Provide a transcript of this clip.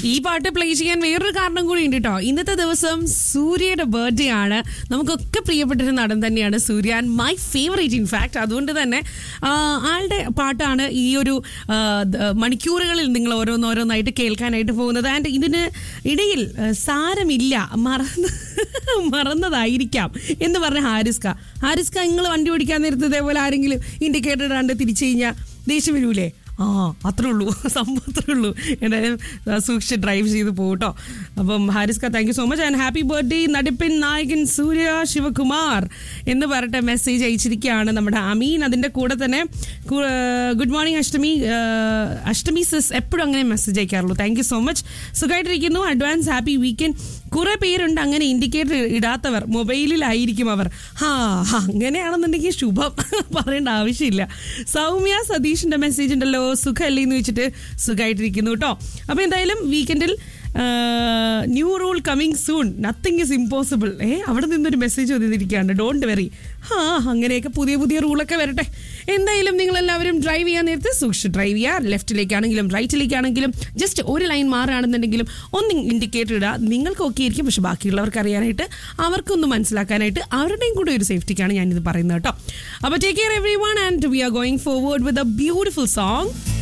ഈ പാട്ട് പ്ലേ ചെയ്യാൻ വേറൊരു കാരണം കൂടി ഉണ്ട് കേട്ടോ ഇന്നത്തെ ദിവസം സൂര്യയുടെ ബർത്ത്ഡേ ആണ് നമുക്കൊക്കെ പ്രിയപ്പെട്ടൊരു നടൻ തന്നെയാണ് Suriya and my favourite in fact അതുകൊണ്ട് തന്നെ ആ, ആളുടെ പാട്ടാണ് ഈ ഒരു ആ, ദ- മണിക്കൂറുകളിൽ നിങ്ങൾ ഓരോന്നോരോന്നായിട്ട് കേൾക്കാനായിട്ട് പോകുന്നത് ആൻഡ് ഇതിന് ഇടയിൽ ആ, സാരമില്ല മറന്ന് മറന്നതായിരിക്കാം എന്ന് പറഞ്ഞ ഹാരിസ്ക ഹാരിസ്ക നിങ്ങൾ വണ്ടി ഓടിക്കാൻ നേരത്ത് ഇതേപോലെ ആരെങ്കിലും ഇൻഡിക്കേറ്റർ ഇടാണ്ട് തിരിച്ചു കഴിഞ്ഞാൽ ദേഷ്യം വരൂലേ ആ അത്രേ ഉള്ളൂ സംഭവം അത്രേ ഉള്ളൂ എന്തായാലും ആ, സൂക്ഷിച്ച് ഡ്രൈവ് ചെയ്ത് പോകട്ടോ അപ്പം ഹാരിസ്ക thank you so much and happy birthday നടിപ്പിൻ നായകൻ സൂര്യ ശിവകുമാർ എന്ന് പറഞ്ഞിട്ട് മെസ്സേജ് അയച്ചിരിക്കുകയാണ് നമ്മുടെ അമീൻ അതിൻ്റെ കൂടെ തന്നെ ഗുഡ് മോർണിംഗ് അഷ്ടമി ആ, അഷ്ടമി സിസ് എപ്പോഴും അങ്ങനെ മെസ്സേജ് അയക്കാറുള്ളൂ താങ്ക് യു സോ മച്ച് സുഖമായിട്ടിരിക്കുന്നു അഡ്വാൻസ് ഹാപ്പി വീക്കെൻഡ് കുറെ പേരുണ്ട് അങ്ങനെ ഇൻഡിക്കേറ്റർ ഇടാത്തവർ മൊബൈലിലായിരിക്കും അവർ ഹാ അങ്ങനെയാണെന്നുണ്ടെങ്കിൽ ശുഭം പറയേണ്ട ആവശ്യമില്ല സൗമ്യ സതീഷിന്റെ മെസ്സേജ് ഉണ്ടല്ലോ സുഖമല്ലേ എന്ന് വെച്ചിട്ട് സുഖമായിട്ടിരിക്കുന്നു കേട്ടോ അപ്പൊ എന്തായാലും വീക്കെൻഡിൽ new rule coming soon nothing is impossible ഏ അവിടെ നിന്നൊരു മെസ്സേജ് വന്നിരിക്കുകയാണ് ഡോണ്ട് വെറി ഹാ അങ്ങനെയൊക്കെ പുതിയ പുതിയ റൂളൊക്കെ വരട്ടെ എന്തായാലും നിങ്ങൾ എല്ലാവരും ഡ്രൈവ് ചെയ്യാൻ നേരത്തെ സൂക്ഷിച്ച് ഡ്രൈവ് ചെയ്യുക ലെഫ്റ്റിലേക്കാണെങ്കിലും റൈറ്റിലേക്കാണെങ്കിലും ജസ്റ്റ് ഒരു ലൈൻ മാറുകയാണെന്നുണ്ടെങ്കിലും ഒന്ന് ഇൻഡിക്കേറ്റർ ഇടുക നിങ്ങൾക്ക് ഓക്കെ ആയിരിക്കും പക്ഷെ ബാക്കിയുള്ളവർക്ക് അറിയാനായിട്ട് അവർക്കൊന്ന് മനസ്സിലാക്കാനായിട്ട് അവരുടെയും കൂടെ ഒരു സേഫ്റ്റിക്കാണ് ഞാനിത് പറയുന്നത് കേട്ടോ അപ്പോൾ take care everyone and we are going forward with a beautiful song